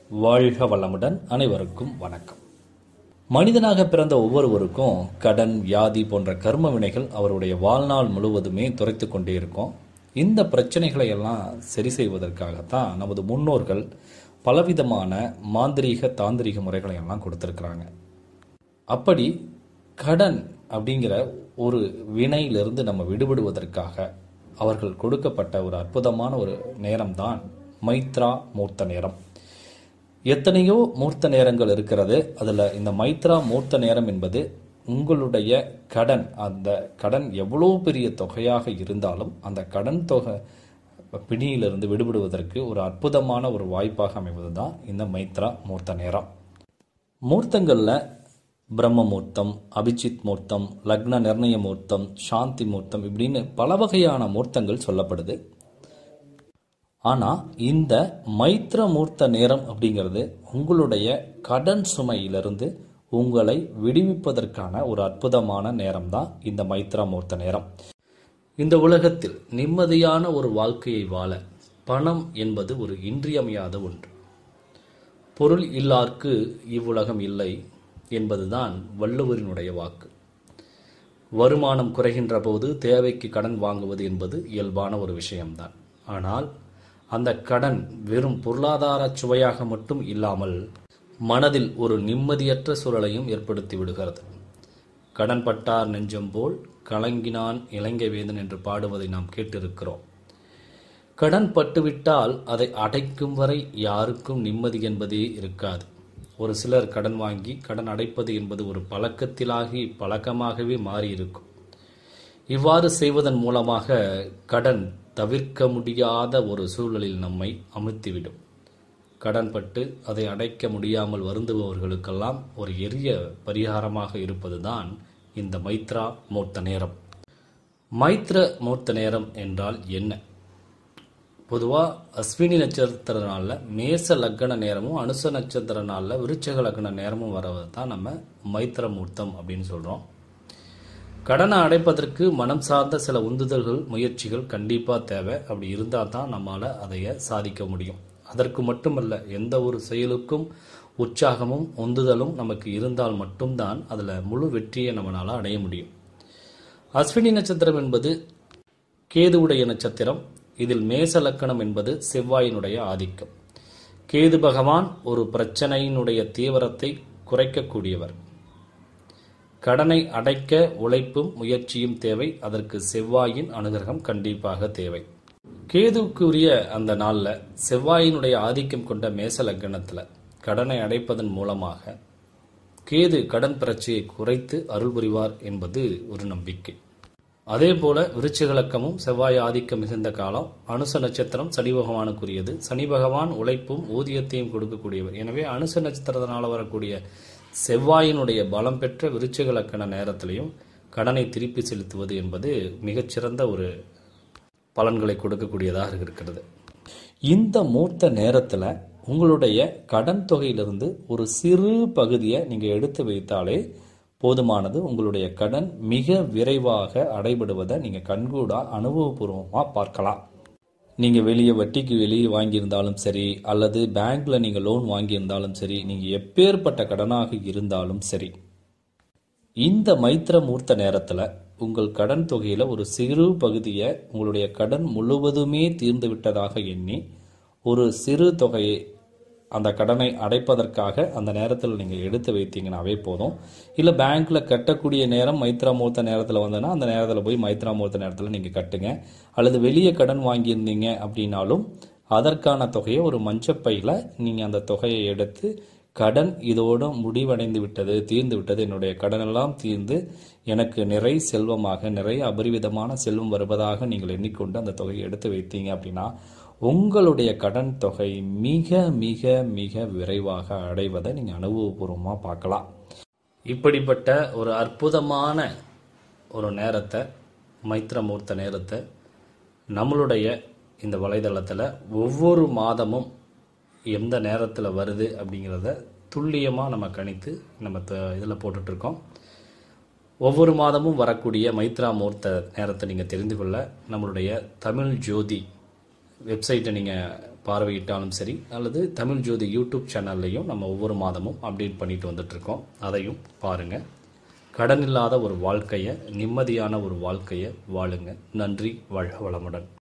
வாழ்க வளமுடன் அனைவருக்கும் வணக்கம் மனிதனாக பிறந்த ஒவ்வொருவருக்கும் கடன் வியாதி போன்ற கர்ம வினைகள் அவருடைய வாழ்நாள் முழுவதுமே துரைத்து கொண்டே இருக்கும் இந்த பிரச்சனைகளை எல்லாம் சரி செய்வதற்காகத்தான் நமது முன்னோர்கள் பலவிதமான மாந்திரீக தாந்திரிக முறைகளை எல்லாம் கொடுத்துருக்குறாங்க அப்படி கடன் அப்படிங்கிற ஒரு வினையிலிருந்து நம்ம விடுபடுவதற்காக அவர்கள் கொடுக்கப்பட்ட ஒரு அற்புதமான ஒரு நேரம்தான் மைத்ரா மூர்த்த நேரம் எத்தனையோ மூர்த்த நேரங்கள் இருக்கிறது அதில் இந்த மைத்ரா மூர்த்த நேரம் என்பது உங்களுடைய கடன் அந்த கடன் எவ்வளோ பெரிய தொகையாக இருந்தாலும் அந்த கடன் தொகை பிணியிலிருந்து விடுபடுவதற்கு ஒரு அற்புதமான ஒரு வாய்ப்பாக அமைவது தான் இந்த மைத்ரா மூர்த்த நேரம் மூர்த்தங்களில் பிரம்ம மூர்த்தம் அபிஜித் மூர்த்தம் லக்ன நிர்ணய மூர்த்தம் சாந்தி மூர்த்தம் இப்படின்னு பல வகையான மூர்த்தங்கள் சொல்லப்படுது ஆனால் இந்த மைத்ர மூர்த்த நேரம் அப்படிங்கிறது உங்களுடைய கடன் சுமையிலிருந்து உங்களை விடுவிப்பதற்கான ஒரு அற்புதமான நேரம் தான் இந்த மைத்ரா மூர்த்த நேரம் இந்த உலகத்தில் நிம்மதியான ஒரு வாழ்க்கையை வாழ பணம் என்பது ஒரு இன்றியமையாத ஒன்று பொருள் இல்லார்க்கு இவ்வுலகம் இல்லை என்பதுதான் வள்ளுவரினுடைய வாக்கு வருமானம் குறைகின்ற போது தேவைக்கு கடன் வாங்குவது என்பது இயல்பான ஒரு விஷயம்தான் ஆனால் அந்த கடன் வெறும் பொருளாதார சுவையாக மட்டும் இல்லாமல் மனதில் ஒரு நிம்மதியற்ற சூழலையும் ஏற்படுத்தி விடுகிறது கடன் பட்டார் நெஞ்சம் போல் கலங்கினான் இலங்கை வேதன் என்று பாடுவதை நாம் கேட்டிருக்கிறோம் கடன் பட்டுவிட்டால் அதை அடைக்கும் வரை யாருக்கும் நிம்மதி என்பதே இருக்காது ஒரு சிலர் கடன் வாங்கி கடன் அடைப்பது என்பது ஒரு பழக்கத்திலாகி பழக்கமாகவே மாறியிருக்கும் இவ்வாறு செய்வதன் மூலமாக கடன் தவிர்க்க முடியாத ஒரு சூழலில் நம்மை அமுழ்த்திவிடும் கடன் பட்டு அதை அடைக்க முடியாமல் வருந்துபவர்களுக்கெல்லாம் ஒரு எரிய பரிகாரமாக இருப்பதுதான் இந்த மைத்ரா மூர்த்த நேரம் மைத்ர மூர்த்த நேரம் என்றால் என்ன பொதுவாக அஸ்வினி நட்சத்திர நாளில் மேச லக்கண நேரமும் அனுச நட்சத்திர நாளில் விருச்சக லக்கண நேரமும் வரவது தான் நம்ம மைத்திர மூர்த்தம் அப்படின்னு சொல்கிறோம் கடனை அடைப்பதற்கு மனம் சார்ந்த சில உந்துதல்கள் முயற்சிகள் கண்டிப்பாக தேவை அப்படி இருந்தால் தான் நம்மளால் அதைய சாதிக்க முடியும் அதற்கு மட்டுமல்ல எந்த ஒரு செயலுக்கும் உற்சாகமும் உந்துதலும் நமக்கு இருந்தால் மட்டும்தான் அதில் முழு வெற்றியை நம்மளால் அடைய முடியும் அஸ்வினி நட்சத்திரம் என்பது கேதுவுடைய நட்சத்திரம் இதில் மேச லக்கணம் என்பது செவ்வாயினுடைய ஆதிக்கம் கேது பகவான் ஒரு பிரச்சனையினுடைய தீவிரத்தை குறைக்கக்கூடியவர் கடனை அடைக்க உழைப்பும் முயற்சியும் தேவை அதற்கு செவ்வாயின் அனுகிரகம் கண்டிப்பாக தேவை கேதுவுக்கு உரிய அந்த நாளில் செவ்வாயினுடைய ஆதிக்கம் கொண்ட மேச லக்கணத்தில் கடனை அடைப்பதன் மூலமாக கேது கடன் பிரச்சையை குறைத்து அருள் புரிவார் என்பது ஒரு நம்பிக்கை அதே போல விருச்சிகலக்கமும் செவ்வாய் ஆதிக்கம் மிகுந்த காலம் அனுச நட்சத்திரம் சனி பகவானுக்குரியது சனி பகவான் உழைப்பும் ஊதியத்தையும் கொடுக்கக்கூடியவர் எனவே அனுச நட்சத்திரத்தினால் வரக்கூடிய செவ்வாயினுடைய பலம் பெற்ற விருச்சிகலக்கண நேரத்திலையும் கடனை திருப்பி செலுத்துவது என்பது மிகச்சிறந்த ஒரு பலன்களை கொடுக்கக்கூடியதாக இருக்கிறது இந்த மூர்த்த நேரத்தில் உங்களுடைய கடன் தொகையிலிருந்து ஒரு சிறு பகுதியை நீங்கள் எடுத்து வைத்தாலே போதுமானது உங்களுடைய கடன் மிக விரைவாக அடைபடுவதை நீங்கள் கண்கூடா அனுபவபூர்வமாக பார்க்கலாம் நீங்கள் வெளியே வட்டிக்கு வெளியே வாங்கியிருந்தாலும் சரி அல்லது பேங்க்கில் நீங்கள் லோன் வாங்கியிருந்தாலும் சரி நீங்கள் எப்பேற்பட்ட கடனாக இருந்தாலும் சரி இந்த மைத்திர மூர்த்த நேரத்தில் உங்கள் கடன் தொகையில் ஒரு சிறு பகுதியை உங்களுடைய கடன் முழுவதுமே தீர்ந்து விட்டதாக எண்ணி ஒரு சிறு தொகையை அந்த கடனை அடைப்பதற்காக அந்த நேரத்தில் நீங்கள் எடுத்து வைத்தீங்கன்னாவே போதும் இல்லை பேங்க்கில் கட்டக்கூடிய நேரம் மைத்ரா மூர்த்த நேரத்தில் வந்ததுன்னா அந்த நேரத்தில் போய் மைத்ரா மூர்த்த நேரத்தில் நீங்கள் கட்டுங்க அல்லது வெளியே கடன் வாங்கியிருந்தீங்க அப்படின்னாலும் அதற்கான தொகையை ஒரு மஞ்சப்பையில் நீங்கள் அந்த தொகையை எடுத்து கடன் இதோடு முடிவடைந்து விட்டது தீர்ந்து விட்டது என்னுடைய கடனெல்லாம் தீர்ந்து எனக்கு நிறை செல்வமாக நிறைய அபரிவிதமான செல்வம் வருவதாக நீங்கள் எண்ணிக்கொண்டு அந்த தொகையை எடுத்து வைத்தீங்க அப்படின்னா உங்களுடைய கடன் தொகை மிக மிக மிக விரைவாக அடைவதை நீங்கள் அனுபவபூர்வமாக பார்க்கலாம் இப்படிப்பட்ட ஒரு அற்புதமான ஒரு நேரத்தை மைத்திரமூர்த்த நேரத்தை நம்மளுடைய இந்த வலைதளத்தில் ஒவ்வொரு மாதமும் எந்த நேரத்தில் வருது அப்படிங்கிறத துல்லியமாக நம்ம கணித்து நம்ம இதில் போட்டுட்ருக்கோம் ஒவ்வொரு மாதமும் வரக்கூடிய மைத்ரா மூர்த்த நேரத்தை நீங்கள் தெரிந்து கொள்ள நம்மளுடைய தமிழ் ஜோதி வெப்சைட்டை நீங்கள் பார்வையிட்டாலும் சரி அல்லது தமிழ் ஜோதி யூடியூப் சேனல்லையும் நம்ம ஒவ்வொரு மாதமும் அப்டேட் பண்ணிட்டு வந்துட்ருக்கோம் அதையும் பாருங்கள் கடன் இல்லாத ஒரு வாழ்க்கையை நிம்மதியான ஒரு வாழ்க்கையை வாழுங்க நன்றி வாழ்க வளமுடன்